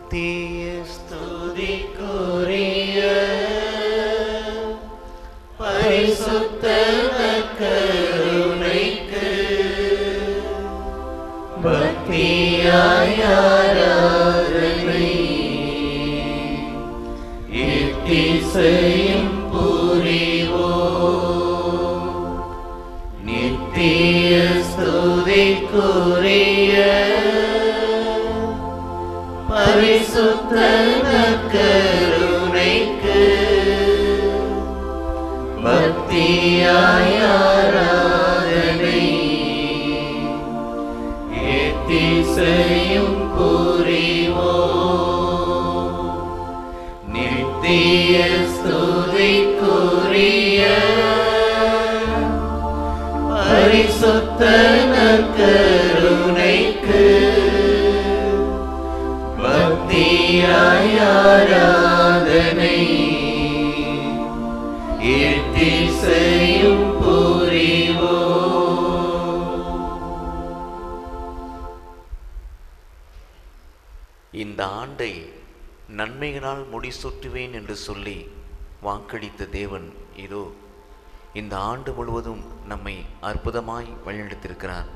நித்திய ஸ்துதிக்குரிய பரிசுத்த கருணைக்கு பக்தியாய் ஆராதனை இத்திசையும் புரிவோம் நித்திய ஸ்துதிக்குரிய பரிசுத்த கருணைக்கு பக்தியாய் ஆராதனை எத்திசையும் புரிவோம் நித்திய ஸ்துதிக்குரிய பரிசுத்த கருணைக்கு பக்தியாய் ஆராதனை எத்திசையும் புரிவோம் இந்த ஆண்டை நன்மைகளால் முடிசூட்டுவேன் என்று சொல்லி வாக்களித்த தேவன் இதோ இந்த ஆண்டு முழுவதும் நம்மை அற்புதமாய் வழிநடத்திருக்கிறார்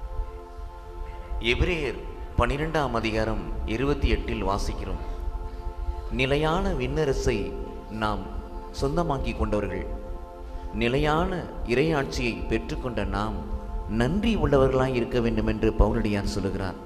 எபிரேயர் பன்னிரெண்டாம் அதிகாரம் இருபத்தி எட்டில் வாசிக்கிறோம் நிலையான விண்ணரசை நாம் சொந்தமாக்கி கொண்டவர்கள் நிலையான இறையாட்சியை பெற்றுக்கொண்ட நாம் நன்றி உள்ளவர்களாய் இருக்க வேண்டும் என்று பவுலடியார் சொல்லுகிறார்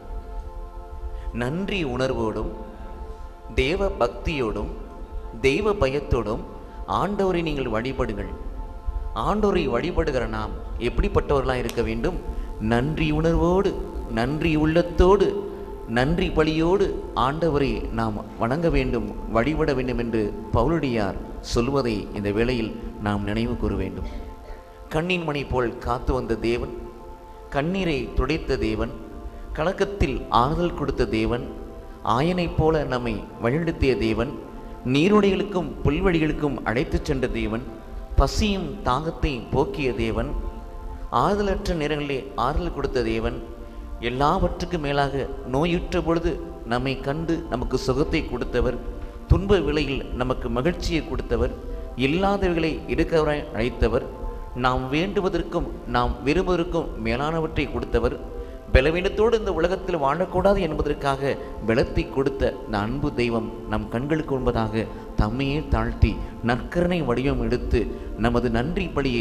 நன்றி உணர்வோடும் தேவ பக்தியோடும் தெய்வ பயத்தோடும் ஆண்டவரை நீங்கள் வழிபடுங்கள் ஆண்டவரை வழிபடுகிற நாம் எப்படிப்பட்டவர்களாக இருக்க வேண்டும் நன்றி உணர்வோடு நன்றி உள்ளத்தோடு நன்றி பலியோடு ஆண்டவரை நாம் வணங்க வேண்டும் வழிபட வேண்டும் என்று பவுலடியார் சொல்வதை இந்த வேளையில் நாம் நினைவு கூற வேண்டும் கண்ணின் மணி போல் காத்து வந்த தேவன் கண்ணீரை துடைத்த தேவன் கலக்கத்தில் ஆறுதல் கொடுத்த தேவன் ஆயனைப் போல நம்மை வழிநடத்திய தேவன் நீரோடைகளுக்கும் புல்வெளிகளுக்கும் அழைத்துச் சென்ற தேவன் பசியும் தாகத்தை போக்கிய தேவன் ஆறுதலற்ற நேரங்களிலே ஆறுதல் கொடுத்த தேவன் எல்லாவற்றுக்கும் மேலாக நோயுற்ற பொழுது நம்மை கண்டு நமக்கு சுகத்தை கொடுத்தவர் துன்ப விலையில் நமக்கு மகிழ்ச்சியை கொடுத்தவர் இல்லாதவைகளை எடுக்கவராய் அழைத்தவர் நாம் வேண்டுவதற்கும் நாம் விரும்புவதற்கும் மேலானவற்றை கொடுத்தவர் பலவீனத்தோடு இந்த உலகத்தில் வாழக்கூடாது என்பதற்காக பலத்தை கொடுத்த இந்த அன்பு தெய்வம் நம் கண்களுக்கு முன்பதாக தம்மையே தாழ்த்தி நற்கரணை வடிவம் எடுத்து நமது நன்றி பலியை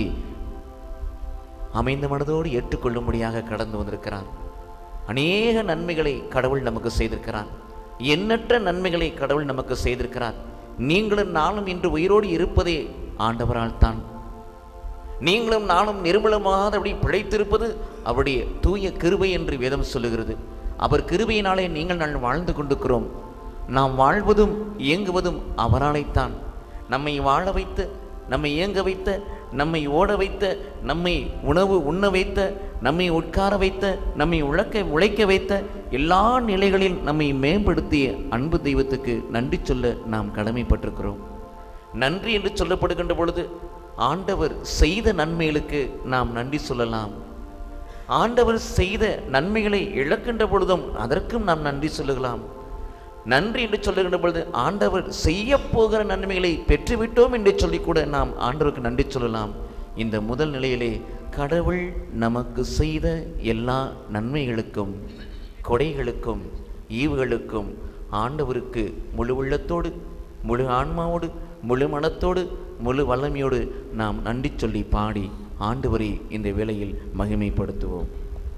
அமைந்த மனதோடு ஏற்றுக்கொள்ளும்படியாக கடந்து வந்திருக்கிறார் அநேக நன்மைகளை கடவுள் நமக்கு செய்திருக்கிறார் எண்ணற்ற நன்மைகளை கடவுள் நமக்கு செய்திருக்கிறார் நீங்களும் நானும் இன்று உயிரோடு இருப்பதே ஆண்டவரால் தான் நீங்களும் நானும் நிர்மலமாதபடி பிழைத்திருப்பது அவருடைய தூய கிருபை என்று வேதம் சொல்லுகிறது அவர் கிருபையினாலே நீங்கள் நான் வாழ்ந்து கொண்டிருக்கிறோம் நாம் வாழ்வதும் இயங்குவதும் அவராலைத்தான் நம்மை வாழ வைத்த நம்மை இயங்க வைத்த நம்மை ஓட வைத்த நம்மை உணவு உண்ண வைத்த நம்மை உட்கார வைத்த நம்மை உழைக்க உழைக்க வைத்த எல்லா நிலைகளில் நம்மை மேம்படுத்திய அன்பு தெய்வத்துக்கு நன்றி சொல்ல நாம் கடமைப்பட்டிருக்கிறோம் நன்றி என்று சொல்லப்படுகின்ற பொழுது ஆண்டவர் செய்த நன்மைகளுக்கு நாம் நன்றி சொல்லலாம் ஆண்டவர் செய்த நன்மைகளை இழக்கின்ற பொழுதும் அதற்கும் நாம் நன்றி சொல்லுகலாம் நன்றி என்று சொல்லுகின்ற பொழுது ஆண்டவர் செய்ய போகிற நன்மைகளை பெற்றுவிட்டோம் என்று சொல்லி கூட நாம் ஆண்டவருக்கு நன்றி சொல்லலாம் இந்த முதல் நிலையிலே கடவுள் நமக்கு செய்த எல்லா நன்மைகளுக்கும் கொடைகளுக்கும் ஈவுகளுக்கும் ஆண்டவருக்கு முழு உள்ளத்தோடு முழு ஆன்மாவோடு முழு மனத்தோடு முழு வல்லமையோடு நாம் நன்றி சொல்லி பாடி ஆண்டவரை இந்த வேளையில் மகிமைப்படுத்துவோம்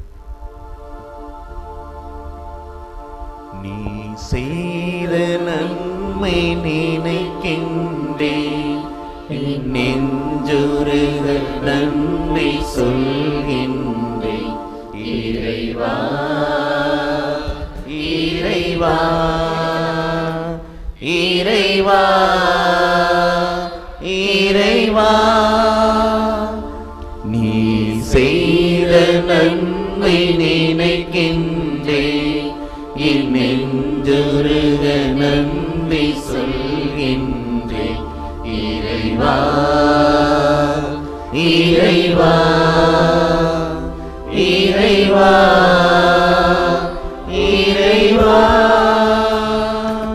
நீ செய்த நன்மை நினைக்கின்றேன் என் நெஞ்சுருக நன்மை சொல்கின்றேன் இறைவா இறைவா இறைவா இறைவா நீ செய்த நன்மை நினைக்கின்றேன் என் நெஞ்சுருக நன்மை சொல்கின்றேன் இறைவா இறைவா இறைவா இறைவா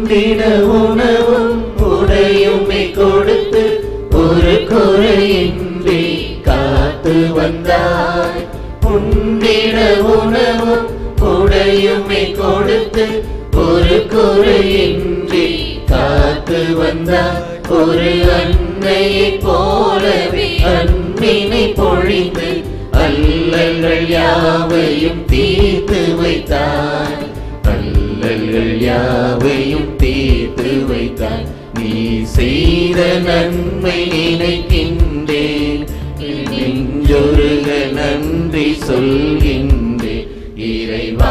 உண்டிட உணவும் உடையுமே கொடுத்து ஒரு குறையின்றி காத்து வந்தாய் உண்டிட உணவும் உடையுமே கொடுத்து ஒரு குறையின்றி காத்து வந்தாய் ஒரு அன்னையைப் போலவே அன்பினை பொழிந்து அல்லல்கள் யாவையும் தீர்த்து வைத்தாய் அல்லல்கள் யாவையும் தீர்த்து வைத்தாய் நீ செய்த நன்மை நினைக்கின்றேன் என் நெஞ்சொருக நன்றி சொல்கின்றேன் இறைவா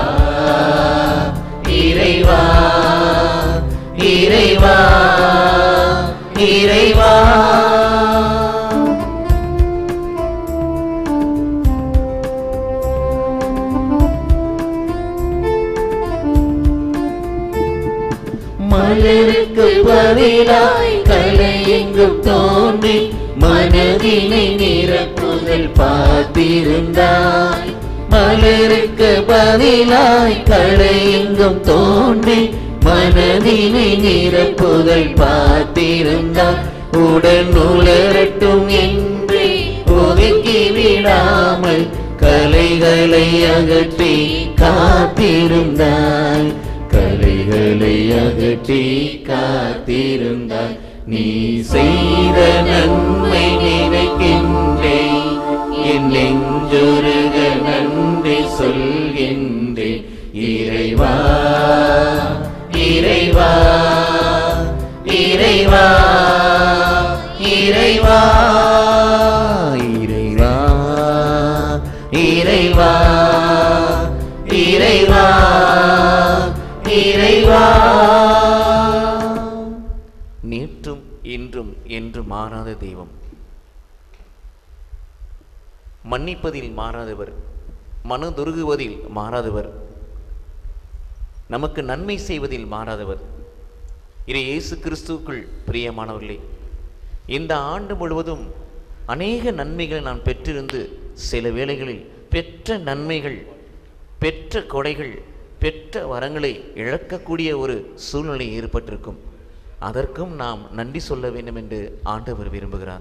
இறைவா இறைவா இறைவா மலருக்கு பதிலாய் கலை எங்கும் தோன்றி மனதினை நிரப்புதல் பார்த்திருந்தாய் மலருக்கு பதிலாய் கலை எங்கும் தோன்றி மனதினை நிரப்புதல் பார்த்திருந்தாய் உடன் உலரட்டும் என்று ஒதுக்கி விடாமல் கலைகளை அகற்றி காத்திருந்தாய் கலைகளை அகற்றி காத்திருந்தாய் நீ செய்த நன்மை நினைக்கின்றேன் என் நெஞ்சொருக நன்றி சொல்கின்றேன் இறைவா இறைவா இறைவா இறைவா இறைவா இறைவா இறைவா இறைவா நேற்றும் இன்றும் என்று மாறாத தெய்வம் மன்னிப்பதில் மாறாதவர் மனதுருகுவதில் மாறாதவர் நமக்கு நன்மை செய்வதில் மாறாதவர் இது இயேசு கிறிஸ்துவுக்குள் பிரியமானவர்களே இந்த ஆண்டு முழுவதும் அநேக நன்மைகளை நான் பெற்றிருந்து சில வேளைகளில் பெற்ற நன்மைகள் பெற்ற கொடைகள் பெற்ற வரங்களை இழக்கக்கூடிய ஒரு சூழ்நிலை ஏற்பட்டிருக்கும் அதற்கும் நாம் நன்றி சொல்ல வேண்டும் என்று ஆண்டவர் விரும்புகிறார்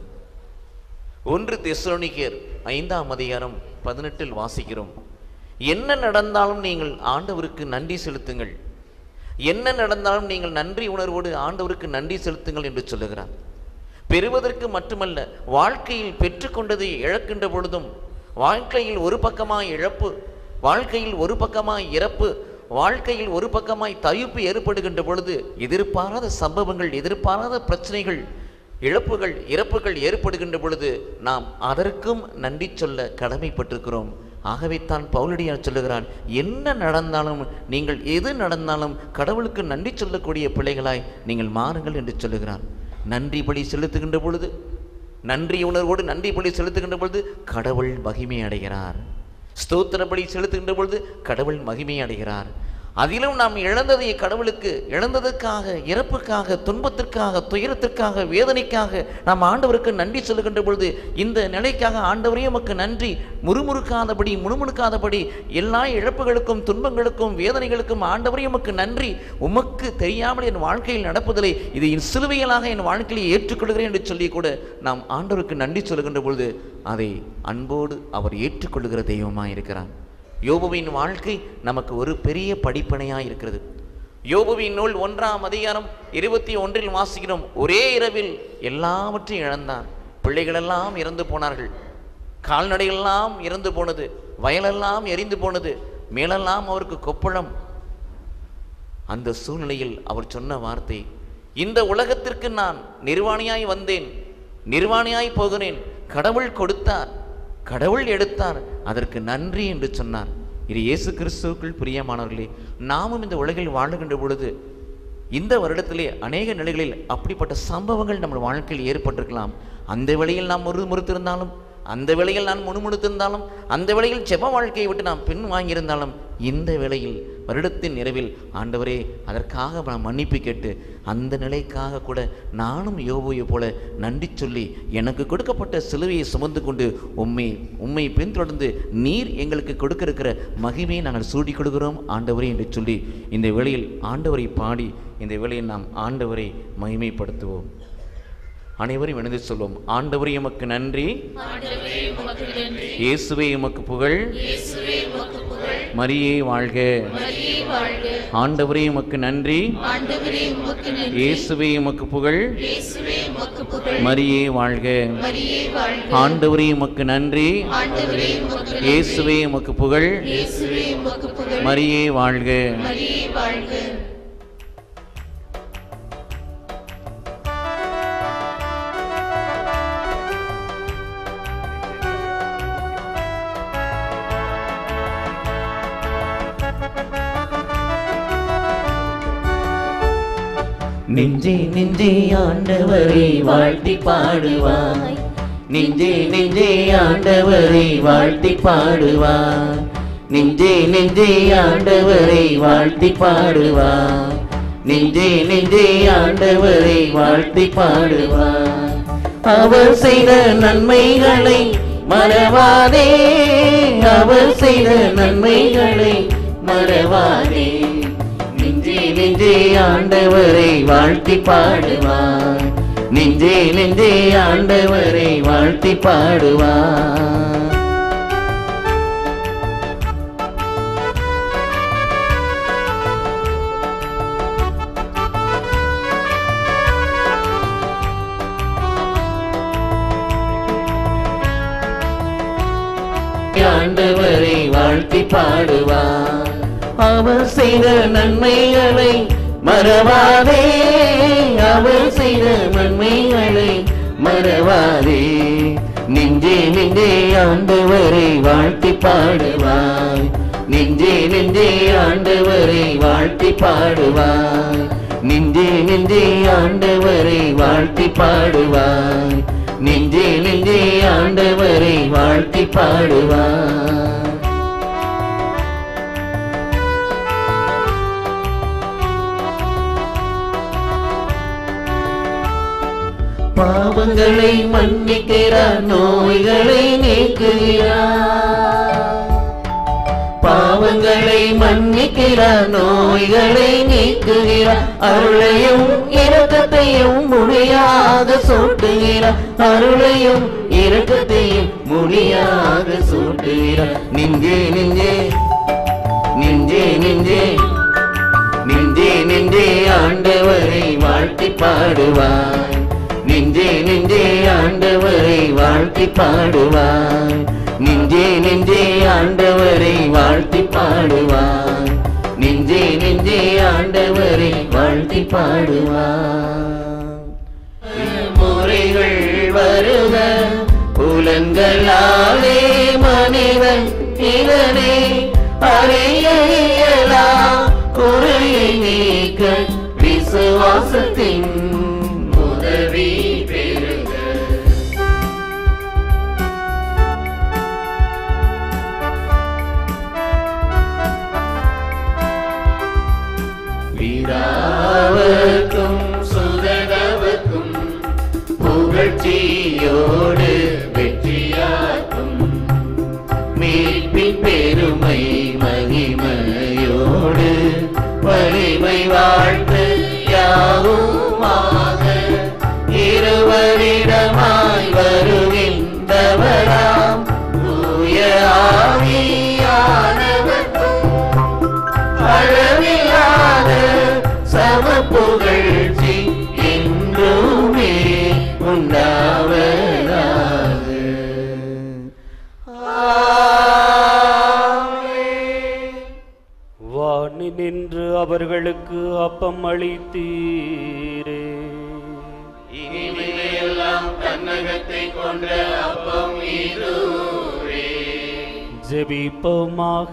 ஒன்று தெசலோனிக்கேர் ஐந்தாம் அதிகாரம் பதினெட்டில் வாசிக்கிறோம் என்ன நடந்தாலும் நீங்கள் ஆண்டவருக்கு நன்றி செலுத்துங்கள் என்ன நடந்தாலும் நீங்கள் நன்றி உணர்வோடு ஆண்டவருக்கு நன்றி செலுத்துங்கள் என்று சொல்லுகிறார் பெறுவதற்கு மட்டுமல்ல வாழ்க்கையில் பெற்றுக்கொண்டதை இழக்கின்ற பொழுதும் வாழ்க்கையில் ஒரு பக்கமாய் இழப்பு வாழ்க்கையில் ஒரு பக்கமாய் இறப்பு வாழ்க்கையில் ஒரு பக்கமாய் தவிப்பு ஏற்படுகின்ற பொழுது எதிர்பாராத சம்பவங்கள் எதிர்பாராத பிரச்சனைகள் இழப்புகள் இறப்புகள் ஏற்படுகின்ற பொழுது நாம் அதற்கும் நன்றி சொல்ல கடமைப்பட்டிருக்கிறோம் ஆகவே தான் பவுலடியார் சொல்லுகிறான் என்ன நடந்தாலும் நீங்கள் எது நடந்தாலும் கடவுளுக்கு நன்றி சொல்லக்கூடிய பிள்ளைகளாய் நீங்கள் மாறுங்கள் என்று சொல்லுகிறான் நன்றி பலி செலுத்துகின்ற பொழுது நன்றி உணர்வோடு நன்றி பலி செலுத்துகின்ற பொழுது கடவுள் மகிமை அடைகிறார் ஸ்தோத்திர பலி செலுத்துகின்ற பொழுது கடவுள் மகிமை அடைகிறார் அதிலும் நாம் இழந்ததை கடவுளுக்கு இழந்ததற்காக இறப்புக்காக துன்பத்திற்காக துயரத்திற்காக வேதனைக்காக நாம் ஆண்டவருக்கு நன்றி சொல்லுகின்ற பொழுது இந்த நிலைக்காக ஆண்டவரே உமக்கு நன்றி முறுமுறுக்காதபடி முணுமுணுக்காதபடி எல்லா இழப்புகளுக்கும் துன்பங்களுக்கும் வேதனைகளுக்கும் ஆண்டவரே உமக்கு நன்றி உமக்கு தெரியாமல் என் வாழ்க்கையில் நடப்பதில்லை இது என் சிலுவையலாக என் வாழ்க்கையை ஏற்றுக்கொள்கிறேன் என்று சொல்லி கூட நாம் ஆண்டவருக்கு நன்றி சொல்லுகின்ற பொழுது அதை அன்போடு அவர் ஏற்றுக்கொள்ளுகிற தெய்வமாக இருக்கிறார் யோபுவின் வாழ்க்கை நமக்கு ஒரு பெரிய படிப்பனையாக இருக்கிறது யோபுவின் நூல் ஒன்றாம் அதிகாரம் இருபத்தி ஒன்றில் வாசிக்கிறோம் ஒரே இரவில் எல்லாவற்றையும் இழந்தான் பிள்ளைகளெல்லாம் இறந்து போனார்கள் கால்நடைகளெல்லாம் இறந்து போனது வயலெல்லாம் எரிந்து போனது மேலெல்லாம் அவருக்கு கொப்பளம் அந்த சூழ்நிலையில் அவர் சொன்ன வார்த்தை இந்த உலகத்திற்கு நான் நிர்வாணியாய் வந்தேன் நிர்வாணியாய் போகிறேன் கடவுள் கொடுத்தார் கடவுள் எடுத்தார் அதற்கு நன்றி என்று சொன்னார் இது இயேசு கிறிஸ்துவுக்குள் பிரியமானவர்களே நாமும் இந்த உலகில் வாழுகின்ற பொழுது இந்த வருடத்திலே அநேக நிலைகளில் அப்படிப்பட்ட சம்பவங்கள் நம்ம வாழ்க்கையில் ஏற்பட்டிருக்கலாம் அந்த வேளையில் நாம் முறுமுறுத்திருந்தாலும் அந்த வேளையில் நான் முணுமுணுத்திருந்தாலும் அந்த வேளையில் ஜெப வாழ்க்கையை விட்டு நாம் பின் வாங்கியிருந்தாலும் இந்த வேளையில் வருடத்தின் நிறைவில் ஆண்டவரே அதற்காக நான் மன்னிப்பு கேட்டு அந்த நிலைக்காக கூட நானும் யோபுவை போல நன்றி சொல்லி எனக்கு கொடுக்கப்பட்ட சிலுவையை சுமந்து கொண்டு உம்மை உம்மை பின்தொடர்ந்து நீர் எங்களுக்கு கொடுக்க இருக்கிற மகிமையை நாங்கள் சூடி கொடுக்கிறோம் ஆண்டவரே என்று சொல்லி இந்த வேளையில் ஆண்டவரை பாடி இந்த வேளையில் நாம் ஆண்டவரை மகிமைப்படுத்துவோம் அனைவரும் இணைந்து சொல்வோம் ஆண்டவரே எமக்கு நன்றி ஆண்டவரே உமக்கு நன்றி இயேசுவே எமக்கு புகழ் இயேசுவே உமக்கு புகழ் மரியே வாழ்க மரியே வாழ்க ஆண்டவரே எமக்கு நன்றி ஆண்டவரே உமக்கு நன்றி இயேசுவே எமக்கு புகழ் இயேசுவே உமக்கு புகழ் மரியே வாழ்க மரியே வாழ்க ஆண்டவரே எமக்கு நன்றி ஆண்டவரே உமக்கு நன்றி இயேசுவே எமக்கு புகழ் இயேசுவே உமக்கு புகழ் மரியே வாழ்க மரியே வாழ்க நெஞ்சே நெஞ்சே ஆண்டவரை வாழ்த்தி பாடுவாய் நெஞ்சே நெஞ்சே ஆண்டவரை வாழ்த்தி பாடுவாய் நெஞ்சே நெஞ்சே ஆண்டவரை வாழ்த்தி பாடுவாய் நெஞ்சே நெஞ்சே ஆண்டவரை வாழ்த்தி பாடுவாய் அவர் செய்த நன்மைகளை மறவாதே அவர் செய்த நன்மைகளை மறவாதே நெஞ்சே நெஞ்சே ஆண்டவரை வாழ்த்தி பாடுவார் நெஞ்சே நெஞ்சே ஆண்டவரை வாழ்த்தி பாடுவார் ஆண்டவரை வாழ்த்தி பாடுவார் அவர் செய்த நன்மைகளை மறவாதே அவர் செய்த நன்மைகளை மறவாதே நெஞ்சே நெஞ்சே ஆண்டவரை வாழ்த்தி பாடுவாய் நெஞ்சே நெஞ்சே ஆண்டவரை வாழ்த்தி பாடுவாய் நெஞ்சே நெஞ்சே ஆண்டவரை வாழ்த்தி பாடுவாய் நெஞ்சே நெஞ்சே ஆண்டவரை வாழ்த்தி பாடுவாய் பாவங்களை மன்னிக்கிறார் நோய்களை நீக்குகிறார் பாவங்களை மன்னிக்கிறார் நோய்களை நீக்குகிறார் அருளையும் இரக்கத்தையும் முடியாக சூட்டுகிறார் அருளையும் இரக்கத்தையும் முடியாக சூட்டுகிறார் நெஞ்சே நெஞ்சே நெஞ்சே நெஞ்சே நெஞ்சே நெஞ்சே ஆண்டவரை வாழ்த்தி பாடுவாய் நெஞ்சே நெஞ்சே ஆண்டவரை வாழ்த்தி பாடுவாய் நெஞ்சே நெஞ்சே ஆண்டவரை வாழ்த்தி பாடுவாய் நெஞ்சே நெஞ்சே ஆண்டவரை வாழ்த்தி பாடுவாய் முறைகள் வருக புலன்களாலே மனிதன் இதனை அறிய இயலாம் குறையை நீக்க விசுவாசத்தின் உதவி பெறுக பிதாவுக்கும் சுதனவுக்கும் புகழ்ச்சியோடு வெற்றியாக்கும் மீட்பின் பெருமை மகிமையோடு வலிமை வாழ்த்து யாவுமாக இருவரிடமாய் வருகின்றவராம் தூய ஆவியானவர்க்கும் அளவில்லாத சம புகழ்ச்சி என்றுமே உண்டாவதாக ஆமென். வாணி நின்று அவர்களுக்கு அப்பம் அளித்தீரே இனிமையெல்லாம் தன்னகத்தை கொண்ட அப்பம் இதுவே ஜெபிப்போமாக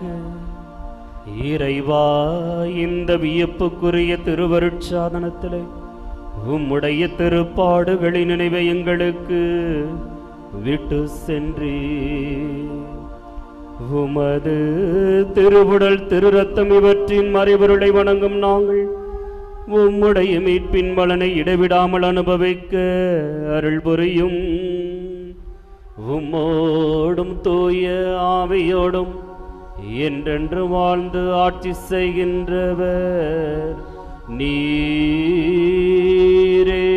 இறைவா இந்த வியப்புக்குரிய திருவருட்சாதனத்திலே உம்முடைய திருப்பாடுகளின் நினைவை எங்களுக்கு விட்டு சென்றே உமது திருவுடல் திருரத்தம் இவற்றின் மறைபொருளை வணங்கும் நாங்கள் உம்முடைய மீட்பின் பலனை இடைவிடாமல் அனுபவிக்க அருள் புரியும் உம்மோடும் தூய ஆவியோடும் என்றென்று வாழ்ந்து ஆட்சி செய்கின்றவர் நீரே